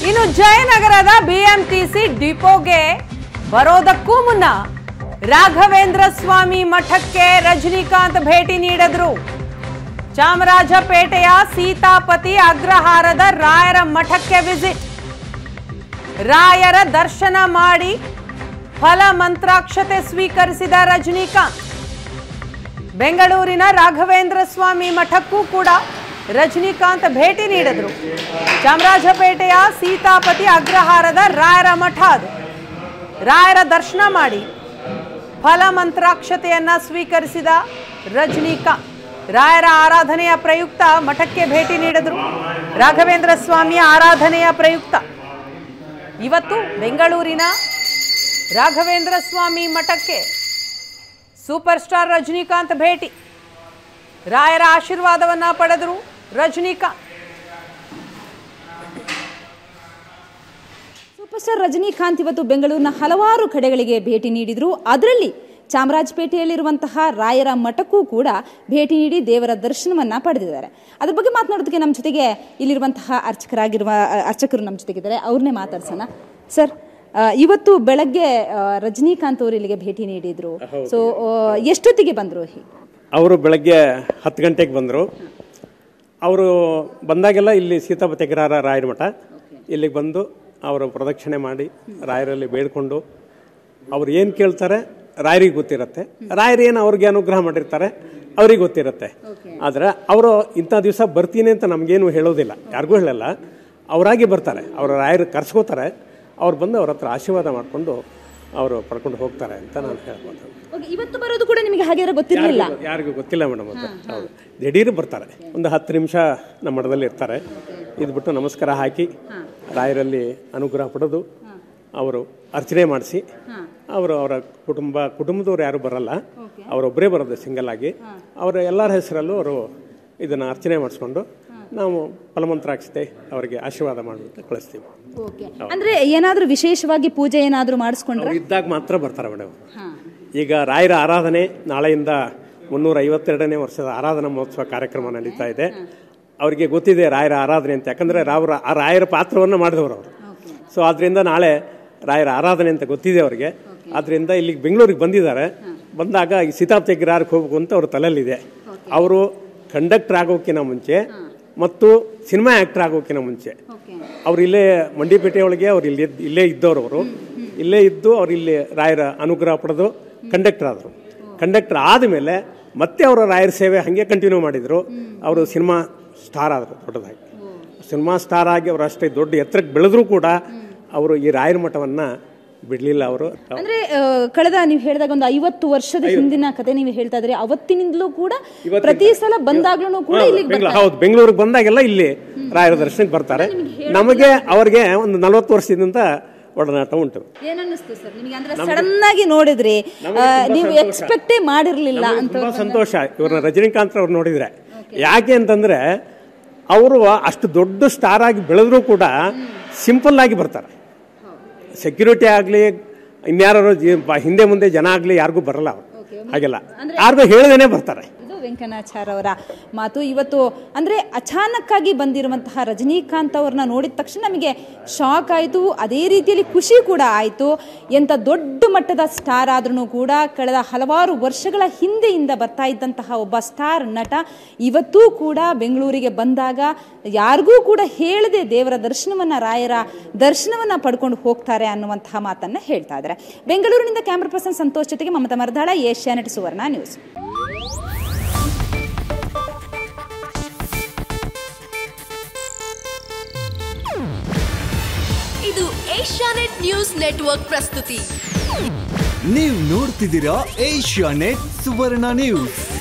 ಇನ್ನು ಜಯನಗರದ ಬಿಎಂಟಿಸಿ ಡಿಪೋಗೆ ಬರೋದಕ್ಕೂ ಮುನ್ನ ರಾಘವೇಂದ್ರ ಸ್ವಾಮಿ ಮಠಕ್ಕೆ ರಜನಿಕಾಂತ್ ಭೇಟಿ ನೀಡಿದ್ರು ಚಾಮರಾಜಪೇಟೆಯ ಸೀತಾಪತಿ ಅಗ್ರಹಾರದ ರಾಯರ ಮಠಕ್ಕೆ ವಿಸಿಟ್ ರಾಯರ ದರ್ಶನ ಮಾಡಿ ಫಲ ಮಂತ್ರಾಕ್ಷತೆ ಸ್ವೀಕರಿಸಿದ ರಜನಿಕಾಂತ್ ಬೆಂಗಳೂರಿನ ರಾಘವೇಂದ್ರ ಸ್ವಾಮಿ ಮಠಕ್ಕೂ ಕೂಡ ರಜನಿಕಾಂತ್ ಭೇಟಿ ನೀಡಿದ್ರು ಚಾಮರಾಜಪೇಟೆಯ ಸೀತಾಪತಿ ಅಗ್ರಹಾರದ ರಾಯರ ಮಠ ಅದು ರಾಯರ ದರ್ಶನ ಮಾಡಿ ಫಲ ಮಂತ್ರಾಕ್ಷತೆಯನ್ನ ಸ್ವೀಕರಿಸಿದ ರಜನಿಕಾಂತ್ ರಾಯರ ಆರಾಧನೆಯ ಪ್ರಯುಕ್ತ ಮಠಕ್ಕೆ ಭೇಟಿ ನೀಡಿದ್ರು ರಾಘವೇಂದ್ರ ಸ್ವಾಮಿಯ ಆರಾಧನೆಯ ಪ್ರಯುಕ್ತ ಇವತ್ತು ಬೆಂಗಳೂರಿನ ರಾಘವೇಂದ್ರ ಸ್ವಾಮಿ ಮಠಕ್ಕೆ ಸೂಪರ್ ಸ್ಟಾರ್ ರಜನಿಕಾಂತ್ ಭೇಟಿ ರಾಯರ ಆಶೀರ್ವಾದವನ್ನ ಪಡೆದರು ರಜನಿಕಾಂತ್ ಸೂಪರ್ ಸ್ಟಾರ್ ರಜನಿಕಾಂತ್ ಇವತ್ತು ಬೆಂಗಳೂರಿನ ಹಲವಾರು ಕಡೆಗಳಿಗೆ ಭೇಟಿ ನೀಡಿದ್ರು ಅದರಲ್ಲಿ ಚಾಮರಾಜಪೇಟೆಯಲ್ಲಿರುವಂತಹ ರಾಯರ ಮಠಕ್ಕೂ ಕೂಡ ಭೇಟಿ ನೀಡಿ ದೇವರ ದರ್ಶನವನ್ನ ಪಡೆದಿದ್ದಾರೆ ಅದ್ರ ಬಗ್ಗೆ ಮಾತನಾಡೋದಕ್ಕೆ ನಮ್ಮ ಜೊತೆಗೆ ಇಲ್ಲಿರುವಂತಹ ಅರ್ಚಕರಾಗಿರುವ ಅ, ಅರ್ಚಕರು ನಮ್ಮ ಜೊತೆಗಿದ್ದಾರೆ ಅವ್ರನ್ನೇ ಮಾತಾಡ್ಸೋಣ ಸರ್ ಆ, ಇವತ್ತು ಬೆಳಗ್ಗೆ ಆ, ರಜನಿಕಾಂತ್ ಅವರು ಇಲ್ಲಿಗೆ ಭೇಟಿ ನೀಡಿದ್ರು ಸೊ ಎಷ್ಟೊತ್ತಿಗೆ ಬಂದ್ರು ಅವರು ಬೆಳಗ್ಗೆ ಹತ್ತು ಗಂಟೆಗೆ ಬಂದರು ಅವರು ಬಂದಾಗೆಲ್ಲ ಇಲ್ಲಿ ಸೀತಾಪತಿ ಅಗ್ರಹಾರ ರಾಯರ ಮಠ ಇಲ್ಲಿಗೆ ಬಂದು ಅವರು ಪ್ರದಕ್ಷಿಣೆ ಮಾಡಿ ರಾಯರಲ್ಲಿ ಬೇಡ್ಕೊಂಡು ಅವ್ರು ಏನು ಕೇಳ್ತಾರೆ ರಾಯರಿಗೆ ಗೊತ್ತಿರುತ್ತೆ ರಾಯರು ಏನು ಅವ್ರಿಗೆ ಅನುಗ್ರಹ ಮಾಡಿರ್ತಾರೆ ಅವ್ರಿಗೆ ಗೊತ್ತಿರುತ್ತೆ ಆದರೆ ಅವರು ಇಂಥ ದಿವಸ ಬರ್ತೀನಿ ಅಂತ ನಮಗೇನು ಹೇಳೋದಿಲ್ಲ ಯಾರಿಗೂ ಹೇಳಲ್ಲ ಅವರಾಗಿ ಬರ್ತಾರೆ ಅವರ ರಾಯರು ಕರ್ಸ್ಕೋತಾರೆ ಅವ್ರು ಬಂದು ಅವ್ರ ಹತ್ರ ಆಶೀರ್ವಾದ ಮಾಡಿಕೊಂಡು ಅವರು ಪಡ್ಕೊಂಡು ಹೋಗ್ತಾರೆ ಅಂತ ನಾನು ಹೇಳ್ಬೋದು ಇವತ್ತು ಬರೋದು ಕೂಡ ನಿಮಗೆ ಹಾಗೆ ಗೊತ್ತಿರಲಿಲ್ಲ ಯಾರಿಗೂ- ಯಾರಿಗೂ ಗೊತ್ತಿಲ್ಲ ಮೇಡಮ್ ಅದು ಹೌದು ದಿಢೀರ್ ಬರ್ತಾರೆ ಒಂದು ಹತ್ತು ನಿಮಿಷ ನಮ್ಮ ಮಠದಲ್ಲಿ ಇರ್ತಾರೆ ಇದ್ಬಿಟ್ಟು ನಮಸ್ಕಾರ ಹಾಕಿ ರಾಯರಲ್ಲಿ ಅನುಗ್ರಹ ಪಡೆದು ಅವರು ಅರ್ಚನೆ ಮಾಡಿಸಿ ಅವರು ಅವರ ಕುಟುಂಬ ಕುಟುಂಬದವ್ರು ಯಾರು ಬರಲ್ಲ ಅವರೊಬ್ಬರೇ ಬರೋದು ಸಿಂಗಲ್ ಆಗಿ ಅವರ ಎಲ್ಲರ ಹೆಸರಲ್ಲೂ ಅವರು ಇದನ್ನ ಅರ್ಚನೆ ಮಾಡಿಸ್ಕೊಂಡು ನಾವು ಫಲಮಂತ್ರಾಕ್ಷತೆ ಅವರಿಗೆ ಆಶೀರ್ವಾದ ಮಾಡಿಬಿಟ್ಟು ಕಳಿಸ್ತೀವಿ ಅಂದ್ರೆ ಏನಾದ್ರೂ ವಿಶೇಷವಾಗಿ ಪೂಜೆ ಏನಾದ್ರೂ ಮಾಡಿಸ್ಕೊಂಡ್ರೆ ಅವ್ರು ಇದ್ದಾಗ ಮಾತ್ರ ಬರ್ತಾರೆ ಮೇಡಮ್ ಈಗ ರಾಯರ ಆರಾಧನೆ ನಾಳೆಯಿಂದ ಮುನ್ನೂರ ಐವತ್ತೆರಡನೇ ವರ್ಷದ ಆರಾಧನಾ ಮಹೋತ್ಸವ ಕಾರ್ಯಕ್ರಮ ನಡೀತಾ ಇದೆ ಅವರಿಗೆ ಗೊತ್ತಿದೆ ರಾಯರ ಆರಾಧನೆ ಅಂತ ಯಾಕಂದ್ರೆ ರಾವರ ಆ ರಾಯರ ಪಾತ್ರವನ್ನು ಮಾಡಿದವರು ಅವರು ಸೊ ಆದ್ರಿಂದ ನಾಳೆ ರಾಯರ ಆರಾಧನೆ ಅಂತ ಗೊತ್ತಿದೆ ಅವರಿಗೆ ಆದ್ರಿಂದ ಇಲ್ಲಿಗೆ ಬೆಂಗಳೂರಿಗೆ ಬಂದಿದ್ದಾರೆ ಬಂದಾಗ ಈ ಸೀತಾಪ್ತಿ ಗ್ರಹಾರಕ್ಕೆ ಹೋಗ್ಬೇಕು ಅಂತ ಅವ್ರ ತಲೆಯಲ್ಲಿದೆ ಅವರು ಕಂಡಕ್ಟರ್ ಆಗೋಕ್ಕಿಂತ ಮುಂಚೆ ಮತ್ತು ಸಿನಿಮಾ ಆಕ್ಟರ್ ಆಗೋಕ್ಕಿಂತ ಮುಂಚೆ ಅವ್ರು ಇಲ್ಲೇ ಮಂಡಿಪೇಟೆ ಒಳಗೆ ಅವ್ರು ಇಲ್ಲಿ ಇಲ್ಲೇ ಇದ್ದವ್ರು ಅವರು ಇಲ್ಲೇ ಇದ್ದು ಅವ್ರು ಇಲ್ಲಿ ರಾಯರ ಅನುಗ್ರಹ ಪಡೆದು ಕಂಡಕ್ಟರ್ ಆದರು ಕಂಡಕ್ಟರ್ ಆದಮೇಲೆ ಮತ್ತೆ ಅವರ ರಾಯರ ಸೇವೆ ಹಾಗೆ ಕಂಟಿನ್ಯೂ ಮಾಡಿದರು ಅವರು ಸಿನಿಮಾ ಸ್ಟಾರ್ ಆದರು ದೊಡ್ಡದಾಗಿ ಸಿನಿಮಾ ಸ್ಟಾರ್ ಆಗಿ ಅವರು ಅಷ್ಟೇ ದೊಡ್ಡ ಎತ್ತರಕ್ಕೆ ಬೆಳೆದ್ರು ಕೂಡ ಅವರು ಈ ರಾಯರ ಮಠವನ್ನು ಬಿಡಲಿಲ್ಲ ಅವರು ಅಂದ್ರೆ ಆ, ಕಳೆದ ನೀವು ಹೇಳಿದಾಗ ಒಂದು ಐವತ್ತು ವರ್ಷದ ಹಿಂದಿನ ಕತೆ ನೀವು ಹೇಳ್ತಾ ಇದ್ರಿ ಅವತ್ತಿನಿಂದಲೂ ಕೂಡ ಪ್ರತಿ ಸಲ ಬಂದಾಗ್ಲೂ ಕೂಡ ಇಲ್ಲಿಗೆ ಬೆಂಗ್ಳೂರು ಹೌದು ಬೆಂಗಳೂರಿಗೆ ಬಂದಾಗೆಲ್ಲ ಇಲ್ಲಿ ರಾಯರ ದರ್ಶನಕ್ಕೆ ಬರ್ತಾರೆ ನಮಗೆ ಅವ್ರಿಗೆ ಒಂದು ನಲವತ್ತು ವರ್ಷದಿಂದ ಒಡನಾಟ ಉಂಟು ಏನನ್ನಿಸ್ತು ಸರ್ ನಿಮಗೆ ಅಂದ್ರೆ ಸಡನ್ ಆಗಿ ನೋಡಿದ್ರಿ ಆ, ನೀವು ಎಕ್ಸ್ಪೆಕ್ಟೇ ಮಾಡಿರ್ಲಿಲ್ಲ ಅಂತ ತುಂಬಾ ಸಂತೋಷ ಇವ್ರನ್ನ ರಜನಿಕಾಂತ್ ಅವ್ರು ನೋಡಿದ್ರೆ ಯಾಕೆ ಅಂತಂದ್ರೆ ಅವರು ಅಷ್ಟು ದೊಡ್ಡ ಸ್ಟಾರ್ ಆಗಿ ಬೆಳೆದ್ರು ಕೂಡ ಸಿಂಪಲ್ ಆಗಿ ಬರ್ತಾರೆ ಸೆಕ್ಯೂರಿಟಿ ಆಗಲಿ ಇನ್ಯಾರು ಹಿಂದೆ ಮುಂದೆ ಜನ ಆಗಲಿ ಯಾರಿಗೂ ಬರಲ್ಲ ಅವರು ಹಾಗೆಲ್ಲ ಯಾರಿಗೂ ಹೇಳ್ದೇನೆ ಬರ್ತಾರೆ ಇದು ವೆಂಕಣ್ಣಾಚಾರ್ ಅವರ ಮಾತು ಇವತ್ತು ಅಂದ್ರೆ ಅಚಾನಕ್ ಆಗಿ ಬಂದಿರುವಂತಹ ರಜನಿಕಾಂತ್ ಅವ್ರನ್ನ ನೋಡಿದ ತಕ್ಷಣ ನಮಗೆ ಶಾಕ್ ಆಯಿತು ಅದೇ ರೀತಿಯಲ್ಲಿ ಖುಷಿ ಕೂಡ ಆಯಿತು ಎಂಥ ದೊಡ್ಡ ಮಟ್ಟದ ಸ್ಟಾರ್ ಆದ್ರೂ ಕೂಡ ಕಳೆದ ಹಲವಾರು ವರ್ಷಗಳ ಹಿಂದೆಯಿಂದ ಬರ್ತಾ ಇದ್ದಂತಹ ಒಬ್ಬ ಸ್ಟಾರ್ ನಟ ಇವತ್ತೂ ಕೂಡ ಬೆಂಗಳೂರಿಗೆ ಬಂದಾಗ ಯಾರಿಗೂ ಕೂಡ ಹೇಳದೆ ದೇವರ ದರ್ಶನವನ್ನ ರಾಯರ ದರ್ಶನವನ್ನ ಪಡ್ಕೊಂಡು ಹೋಗ್ತಾರೆ ಅನ್ನುವಂತಹ ಮಾತನ್ನ ಹೇಳ್ತಾ ಇದ್ದಾರೆ ಬೆಂಗಳೂರಿನಿಂದ ಕ್ಯಾಮ್ರಾ ಪರ್ಸನ್ ಸಂತೋಷ್ ಜೊತೆಗೆ ಮಮತಾ ಮರದಾಳ ಏಷ್ಯಾನೆಟ್ ಸುವರ್ಣ ನ್ಯೂಸ್ ಇದು ಏಷ್ಯಾನೆಟ್ ನ್ಯೂಸ್ ನೆಟ್ವರ್ಕ್ ಪ್ರಸ್ತುತಿ ನೀವು ನೋಡ್ತಿದ್ದೀರಾ ಏಷ್ಯಾ ನೆಟ್ ಸುವರ್ಣ ನ್ಯೂಸ್